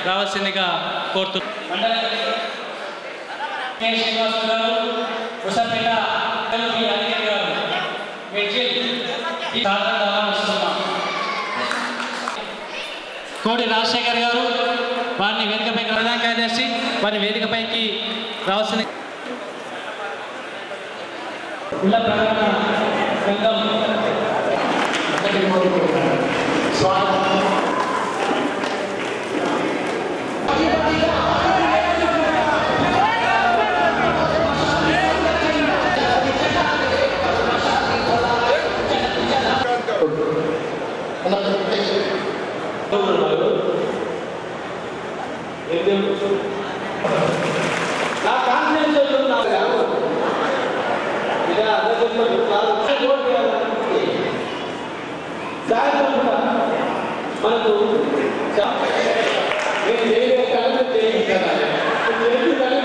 రావాల్సిందిగా కోరుతున్నాను మండల కె. శ్రీనివాస్ గారు హుసన్పేట పి. అనిల్ గారు మెడ్జిల్ ఈ సాధారణ ఆహ్వానిస్తున్నాం. కోడి రాజశేఖర్ గారు వారిని వేదికపైకి ప్రధాన కార్యదర్శి వారిని వేదికపైకి రావాల్సిన కుల ప్రకటన సంఘం నా కాన్ఫిడెన్స్ నాకు ఇక సాయంత్రం కూడా మనకు చా- నేను చేయలే కానీ చేయించాను చేసి కానీ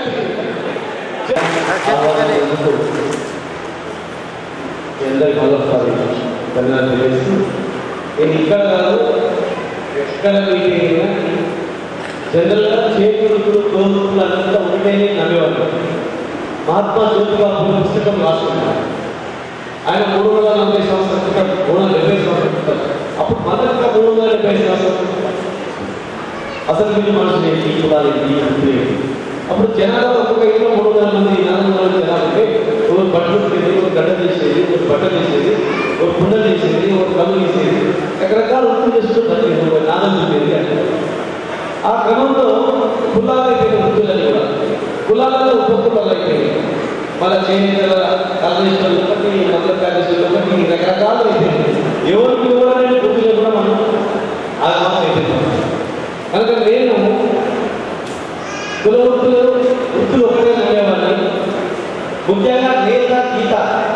అందరికి మళ్ళొకసారి ధన్యవాదాలు తెలియజేస్తూ నేను ఇక్కడ కాదు ఎక్కడ మీటింగ్ అయినా జనరల్గా చేతులు తోలు అంతా ఉంటేనే నమ్మేవాళ్ళు మహాత్మా జ్యోతిబా పూలే పుస్తకం రాసుకున్నారు ఆయన మూడు వందల నలభై సంవత్సరాల క్రితం మూడు వందల డెబ్బై సంవత్సరాల క్రితం అప్పుడు మొదటిగా మూడు వందల డెబ్బై సంవత్సరాల క్రితం అసలు వీళ్ళు మనుషులు ఏంటి కులాలు ఏంటి వృత్తులు ఏంటి అప్పుడు జనాలు ఒక్కొక్క ఇంట్లో మూడు వందల మంది నాలుగు వందల జనాలు ఉంటే ఒక బట్టలు ఉండేది ఒక గడ్డ తీసేది ఒక బట్ట తీసేది ఒక కుండ తీసేది ఒక కళ్ళు తీసేది రకరకాల వృత్తులు చేస్తూ బతికేది ఒక నాదం ఉండేది అంటే ఆ క్రమంలో కులాలు అయిపోయిన వృత్తులని కూడా కులాలలో ఉపకులాలు అయిపోయాయి మన చేనేతల కలనేశ్వరులు ఒకటి మంగళ కార్యశ్వరులు ఒకటి రకరకాలు అయిపోయింది ఎవరికి ఎవరైనా వృత్తులు కూడా మనం ఆగమనం అయిపోయింది కనుక నేను కుల వృత్తులు వృత్తులు ఒకటే నమ్మేవాడిని ముఖ్యంగా నేత గీత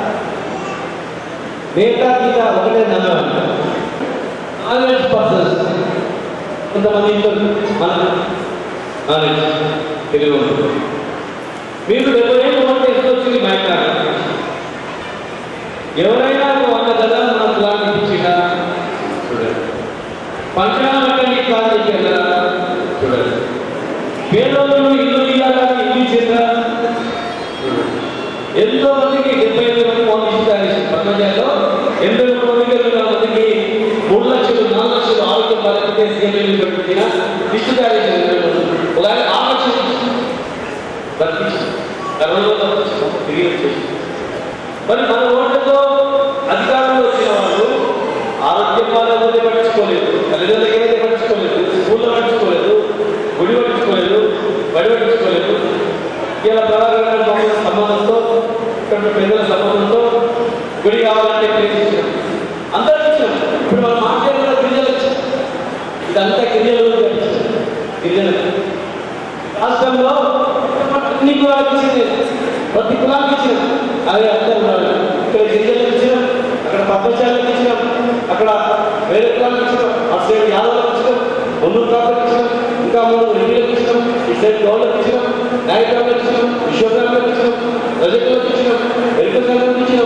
నేత గీత ఒకటే నమ్మేవాడిని నాలెడ్జ్ పర్సన్స్ కొంతమంది ఇంట్లో మన నాలెడ్జ్ తెలివి ఉంటుంది మీరు డెబ్బై ఏళ్ళు ఉంటే ఎంత వచ్చింది బయట ఎవరైనా ఒక వంద గదాలు మన ప్లాన్ ఇప్పించినా చూడండి పంచాంగండి ప్లాన్ ఇచ్చారా చూడండి పేదోళ్ళు ఇల్లు ఇవ్వాలని ఇల్లు ఇచ్చిందా ఎంతో మందికి డెబ్బై ఐదు మంది ఫోన్ ఇస్తారు ప్రపంచంలో ఎనభై మూడు మందికి ఎనభై నాలుగు మందికి మూడు లక్షలు నాలుగు లక్షలు ఆరోగ్యం బాధ్యత సీఎంఏలు పెట్టిన లిస్టు తయారు చేశారు అలాగే ఆరు లక్షలు బతికించి కరోనాలో బతికించి తిరిగి వచ్చేసి మరి మన ఓట్లతో అధికారంలో వచ్చిన వాళ్ళు ఆరోగ్యం బాధపోతే పట్టించుకోలేదు తల్లిదండ్రులకి ఏదైతే పట్టించుకోలేదు స్కూల్లో పట్టించుకోలేదు గుడి పట్టించుకోలేదు బడి పట్టించుకోలేదు ఇలా ప్రధాన సంబంధంతో ఇక్కడ పెద్దల సంబంధంతో గుడి కావాలంటే ప్లేస్ ఇచ్చినాం అందరికి ఇచ్చినాం ఇప్పుడు మనం మాట్లాడిన గిరిజలు ఇచ్చాం ఇదంతా గిరిజలు గిరిజన రాష్ట్రంలో అన్ని కులాలకు ఇచ్చింది ప్రతి కులానికి ఇచ్చినాం అదే అందరూ ఉన్నారు ఇక్కడ గిరిజనులకు ఇచ్చినాం అక్కడ పద్మశాలకు ఇచ్చినాం అక్కడ వేరే కులాలకు ఇచ్చినాం అటు సైడ్ యాదవులకు ఇచ్చినాం మున్నూరు కాపులకు ఇచ్చినాం ఇంకా మూడు రెడ్డిలకు ఇచ్చినాం ఇటు సైడ్ గౌళ్ళకి ఇచ్చినాం నాయకులకు ఇచ్చినాం విశ్వకర్మలకు ఇచ్చినాం రజకులకు ఇచ్చినాం ఎరుకలకు ఇచ్చినాం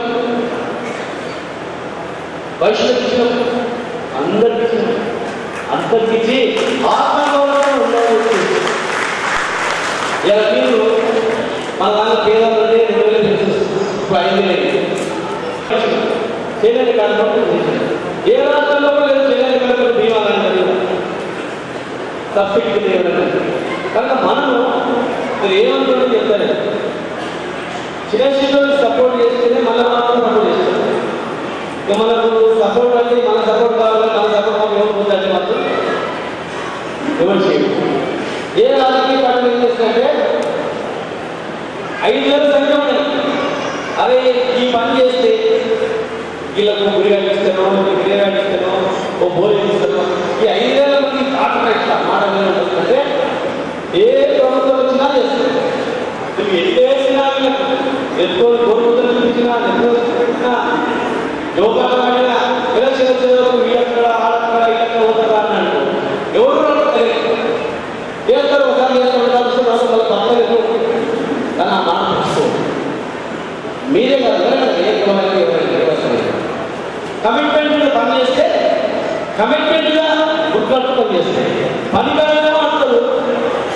వైశ్యులకు ఇచ్చినాం అందరికి ఇచ్చినాం అందరికి ఇచ్చి ఆత్మగౌరవం ఉండవచ్చు ఇలా మీరు మన దాంట్లో పేదలు అంటే రెండు వేల పెన్షన్ ఇప్పుడు ఐదు వేలు చేనేత కార్యక్రమం ఏ రాష్ట్రంలో కూడా లేదు చేనేత కార్యక్రమం బీమా అనేది సబ్సిడీ లేదండి కనుక మనము మీరు ఏమనుకుంటే చెప్తారు చిన్న చిన్న సపోర్ట్ చేస్తేనే మళ్ళీ మనం సపోర్ట్ చేస్తాం ఇక మనకు సపోర్ట్ అంటే మన సపోర్ట్ కావాలి మన సపోర్ట్ మాకు ఎవరు ఉందంటే మాత్రం ఎవరు చేయరు ఏ రాజకీయ పార్టీ ఏం చేస్తుందంటే ఐదు వేల సంఖ్య ఉన్నాయి అరే ఈ పని చేస్తే వీళ్ళకు గురి కట్టిస్తాను గిరి కట్టిస్తాను ఓ బోర్ ఇస్తాను ఈ ఐదు వేల మంది ఆటలు ఎట్లా మాట అంటే ఏ ప్రభుత్వం వచ్చినా చేస్తుంది నువ్వు ఎన్ని వేసినా వీళ్ళకు ఎంతో కోరుకుంటున్న చూపించినా ఎంతో పెట్టినా యోగాలు ఆడినా ఎలక్షన్ వచ్చేందుకు వీళ్ళక్కడ ఆడక్కడ ఇక్కడ పోతారా అన్నాడు ఎవరు కూడా తెలియదు చేస్తారు ఒకసారి చేస్తారు ఒకసారి వాళ్ళ తప్పలేదు కానీ ఆ మాట తెలుసుకో మీరే కాదు ఎవరైనా ఏ కులమైనా ఎవరైనా ఎవరైనా కమిట్మెంట్ పని చేస్తే కమిట్మెంట్గా గుర్తుపట్టు పని చేస్తే పని కాలేమో అంటారు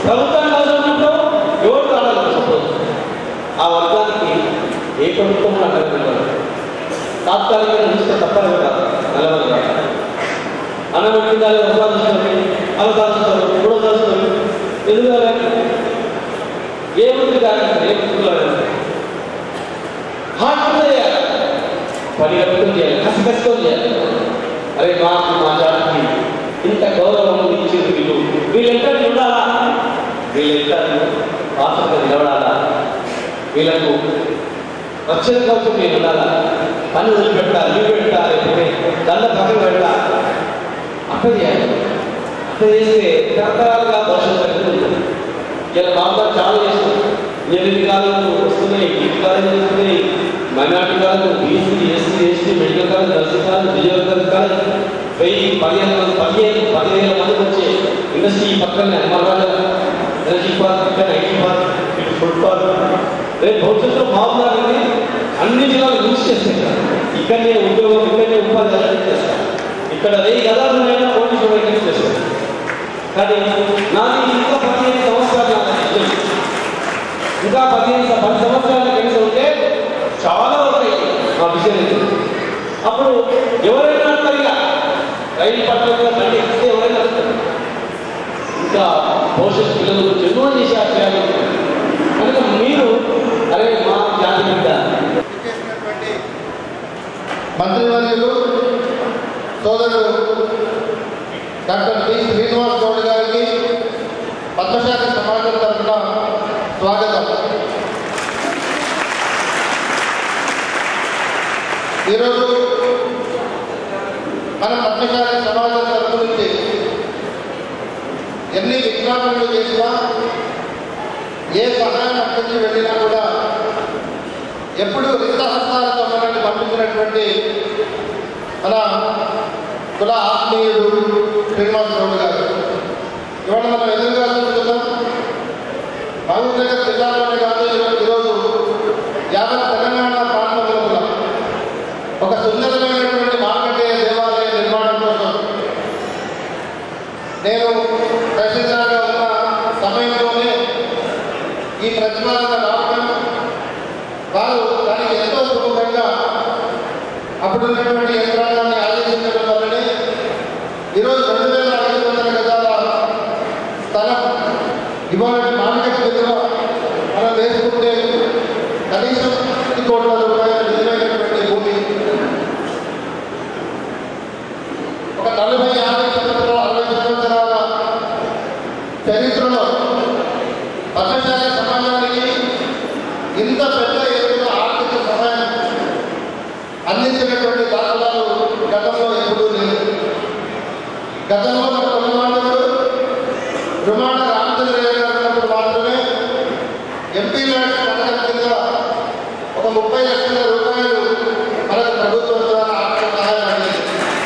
ప్రభుత్వానికి అవసరం ఉన్నప్పుడు ఎవరు కావాలి సపోజ్ ఆ వర్గానికి ఏ ప్రభుత్వం కూడా అక్కడ తాత్కాలికంగా చూస్తే తప్పని కాదు నిలబడి కాదు అన్నం పెట్టిందాలి ఒకసారి చూస్తారు అవసరం చూస్తారు మూడో చూస్తారు ఎందుకు ఏముంది కానీ ఏ వృత్తిలో హార్ట్ఫుల్ చేయాలి పని కట్టుకుని చేయాలి కసి కసితో చేయాలి అరే మాకు మా జాతికి ఇంత గౌరవం ఇచ్చేది వీళ్ళు వీళ్ళెంతా ఉండాలా వీళ్ళెంతా పాత్రగా నిలబడాలా వీళ్ళకు రక్షణ కోసం నేను ఉండాలా పని వదిలిపెట్టాలి లీవ్ పెట్టాలి లేకపోతే దండ పక్కన పెట్టాలి అట్లా చేయాలి అట్లా చేస్తే రకరకాలుగా భవిష్యత్తు ఉంటుంది ఇలా బాబా చాలా చేస్తాం ఎనిమిది కాలం వస్తున్నాయి ఈ కాలేజ్ వస్తున్నాయి minority college BC SC ST medical college nursing college Vijayawada college వెయ్యి పదిహేను వందల పదిహేను పదివేల మందికి వచ్చే ఇండస్ట్రీ పక్కనే హనుమాన్ ఎనర్జీ పార్క్ పక్కన ఐటీ పార్క్ ఇటు ఫుడ్ పార్క్ రేపు భవిష్యత్తులో బాగున్నారని అన్ని జిల్లాలు యూజ్ చేస్తాయి కదా. ఇక్కడనే ఉద్యోగం ఇక్కడనే ఉపాధి అలాంటి చేస్తారు ఇక్కడ వెయ్యి గదాలైనా పోలీసు వైఖరి చేస్తారు కానీ నాది ఇంకా పదిహేను సంవత్సరాలు నాకు విజయం. ఇంకా పదిహేను సం- పది సంవత్సరాలు కలిసి ఉంటే చాలా అవుతాయి మా విజయం ఇది. అప్పుడు ఎవరైనా అంటారు ఇక రైలు పట్టణంలో బండి ఎక్కితే ఎవరైనా అంటారు ఇంకా భవిష్యత్ పిల్లలు గురించి ఎన్నో చేసే ఆశయాలు ఉన్నాయి. కనుక మీరు అరే మా జాతి బిడ్డ చేసినటువంటి మంత్రివర్యులు సోదరుడు డాక్టర్ పి శ్రీనివాస్ గౌడ్ గారికి పద్మశాఖ సమాజం తరఫున స్వాగతం ఈరోజు మన పద్మశాఖ సమాజం తరఫు నుంచి ఎన్ని విజ్ఞాపనలు చేసినా ఏ సహాయం అక్కడి వెళ్ళినా కూడా ఎప్పుడు రిక్తహస్తాలతో మనల్ని పంపించినటువంటి మన కుల ఆత్మీయుడు శ్రీనివాస గౌడ్ గారు ఇవాళ మనం ఎదురుగా చూస్తున్నాం మహబూబ్ నగర్ జిల్లాలోనే కాదు ఈరోజు- ఈరోజు యావత్ తెలంగాణ ప్రాంతంలో కూడా ఒక సుందరమైనటువంటి మార్కండేయ దేవాలయ నిర్మాణం కోసం నేను తహసీల్దార్గా ఉన్న సమయంలోనే ఈ ప్రతిపాదన రావడం వారు దానికి ఎంతో సుముఖంగా అప్పుడున్నటువంటి యంత్రాంగాన్ని ఆదేశించడం వల్లనే ఈరోజు రెండు వేల ఐదు వందల గజాల స్థలం ఇవాళ మార్కెట్ విలువ మనం వేసుకుంటే కనీసం పది కోట్ల రూపాయల విలువైనటువంటి భూమి ఒక నలభై యాభై సంవత్సరాల అరవై సంవత్సరాల చరిత్రలో పద్మశాలి సమాజానికి ఇంత పెద్ద ఎత్తున ఆర్థిక సహాయం అందించినటువంటి దాఖలాలు గతంలో ఎప్పుడూ లేదు గతంలో మన కులమాండవుడు రుమాణ రామచంద్రయ్య గారు ఉన్నప్పుడు మాత్రమే ఎంపీ ల్యాడ్స్ పథకం కింద ఒక ముప్పై లక్షల రూపాయలు మనకు ప్రభుత్వం ద్వారా ఆర్థిక సహాయం అందింది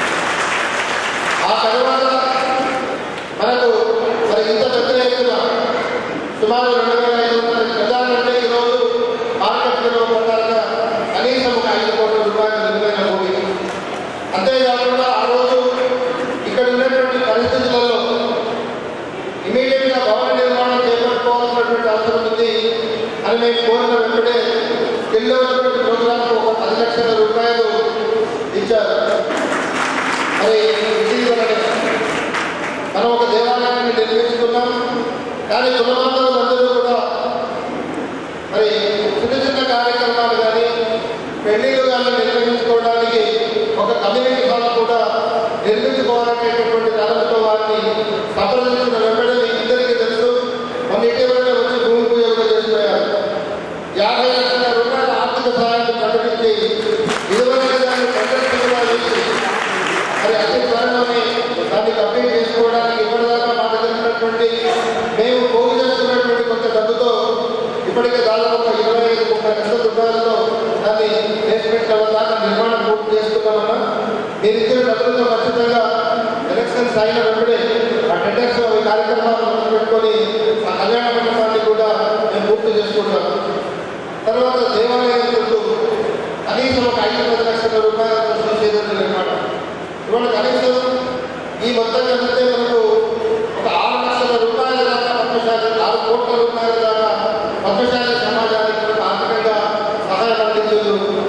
ఆ తర్వాత మనకు మరి ఇంత పెద్ద ఎత్తున సుమారు రెండు వేల ఐదు వందల గజాలంటే ఈరోజు మార్కెట్ విలువ ప్రకారంగా కనీసం ఒక ఐదు కోట్ల రూపాయల విలువైన భూమి అంతేకాకుండా ఆ రోజు ఇక్కడ ఉన్నటువంటి పరిస్థితులలో ఇమీడియట్ గా భవన నిర్మాణం చేపట్టుకోవాల్సినటువంటి అవసరం ఉంది అని మేము కోరిన వెంటనే వెళ్ళినటువంటి ప్రోగ్రామ్ ఒక పది లక్షల రూపాయలు ఇచ్చారు మరి ఇటీవలనే మనం ఒక దేవాలయాన్ని నిర్మించుకున్నాం కానీ కులమాంధవులందరూ కూడా మరి చిన్న చిన్న కార్యక్రమాలు కానీ పెళ్లిళ్ళు కానీ నిర్వహించుకోవడానికి ఒక కమ్యూనిటీ హాల్ కూడా నిర్మించుకోవాలనేటటువంటి తలంతో వారిని సంప్రదించిన వెంబడే మీ ఇద్దరికీ తెలుసు మన ఇటీవలనే వచ్చి భూమి పూజ కూడా చేసిపోయారు యాభై లక్షల రూపాయల ఆర్థిక సహాయాన్ని ప్రకటించి ఇదివరకు దాన్ని ప్రకటించగా వేసి మరి అతి త్వరలోనే దాన్ని కంప్లీట్ చేసుకోవడానికి ఇప్పటిదాకా మాకు తెలిసినటువంటి మేము పోగు చేసుకున్నటువంటి కొంత డబ్బుతో ఇప్పటికే దాదాపు ఒక ఇరవై ఐదు ముప్పై లక్షల రూపాయలతో దాన్ని బేస్మెంట్ లెవెల్ దాకా నిర్మాణం పూర్తి చేసుకున్నామన్నా మీరు ఇచ్చిన డబ్బులతో ఖచ్చితంగా ఎలక్షన్స్ అయిన వెంబడే ఆ టెండర్స్ ఈ కార్యక్రమాలు మొదలు పెట్టుకొని ఆ కళ్యాణ మండపాన్ని కూడా మేము పూర్తి చేసుకుంటాం తర్వాత దేవాలయం చుట్టూ కనీసం ఒక ఐదు పది లక్షల రూపాయలతో చేసిన నిర్మాణం ఇవాళ కనీసం ఈ మొత్తం కలిపితే మనకు ఒక ఆరు లక్షల రూపాయల దాకా పద్మశాఖ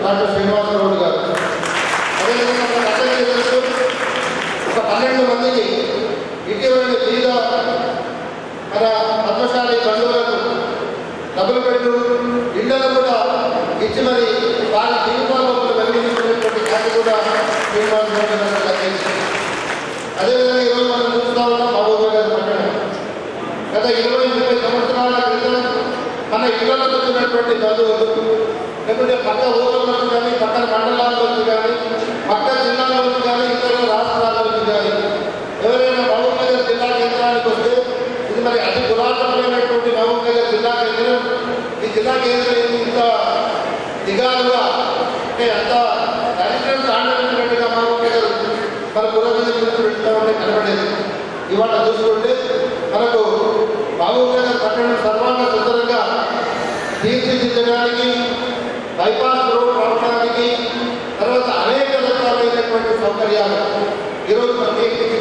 డాక్టర్ శ్రీనివాసరావు గారు అదేవిధంగా మన అందరికీ తెలుసు ఒక పన్నెండు మందికి ఇటీవల బీద మన పద్మశాలి బంధువులకు డబుల్ బెడ్రూమ్ ఇళ్లను కూడా ఇచ్చి మరి వారి జీవితాల్లో వెలిగించుకునేటువంటి ఖ్యాతి కూడా శ్రీనివాసరావు గారు లభించింది అదేవిధంగా ఈరోజు మనం చూస్తూ ఉన్నాం మహబూబ్ గారి పట్టణం గత ఇరవై ముప్పై సంవత్సరాల క్రితం మన ఇళ్లలో వచ్చినటువంటి బంధువులు లేకుంటే పక్క ఊళ్ళ నుంచి కానీ పక్కన మండలాల నుంచి కానీ పక్క జిల్లాల నుంచి కానీ ఇతర రాష్ట్రాల నుంచి కానీ ఎవరైనా మహబూబ్ నగర్ జిల్లా కేంద్రానికి వస్తే ఇది మరి అతి పురాతనమైనటువంటి మహబూబ్ నగర్ జిల్లా కేంద్రం ఈ జిల్లా కేంద్రం ఏంది ఇంత దిగాలుగా అంటే అంత దరిద్రం తాండవించినట్టుగా మహబూబ్ నగర్ మన పురోగతి గురించి వెళ్తా ఉంటే కనబడేది ఇవాళ చూసుకుంటే మనకు మహబూబ్ నగర్ పట్టణం సర్వాంగ సుందరంగా తీర్చిదిద్దడానికి బైపాస్ రోడ్ రావడానికి తర్వాత అనేక రకాలైనటువంటి సౌకర్యాలు ఈరోజు మనకి